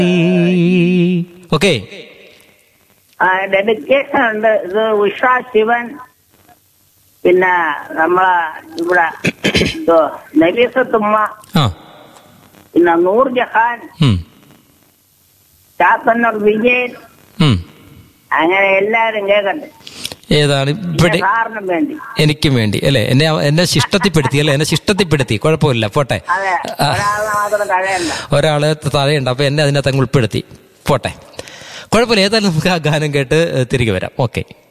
Okay dedication ഉണ്ട് ഇത് ഉഷ ശിവൻ പിന്നെ നമ്മളെ ഇവിടെ എന്തോ നബീസത്തുമ്മ ആ പിന്നെ നൂർ ജഹാൻ ഉം, ചാത്തന്നൂർ വിജയൻ ഉം. അങ്ങനെ എല്ലാരും കേൾക്കട്ടെ ഏതാണ് പിന്നെ ഇവിടെ സാറിനും വേണ്ടി എനിക്കും വേണ്ടി അല്ലേ എന്നെ എന്നെ ശിഷ്ടത്തിപ്പെടുത്തി അല്ലേ എന്നെ ശിഷ്ടത്തിപ്പെടുത്തി കുഴപ്പമില്ല പോട്ടെ അതെ ആ, ഒരാളിനെ മാത്രം കഴിയണ്ട ഒരാള് താഴെയുണ്ട് അപ്പൊ എന്നെ അതിനകത്ത് അങ്ങ് ഉൾപ്പെടുത്തി പോട്ടെ കുഴപ്പമില്ല ഏതായാലും നമുക്ക് ആ ഗാനം കേട്ട് തിരികെ വരാം ഓക്കെ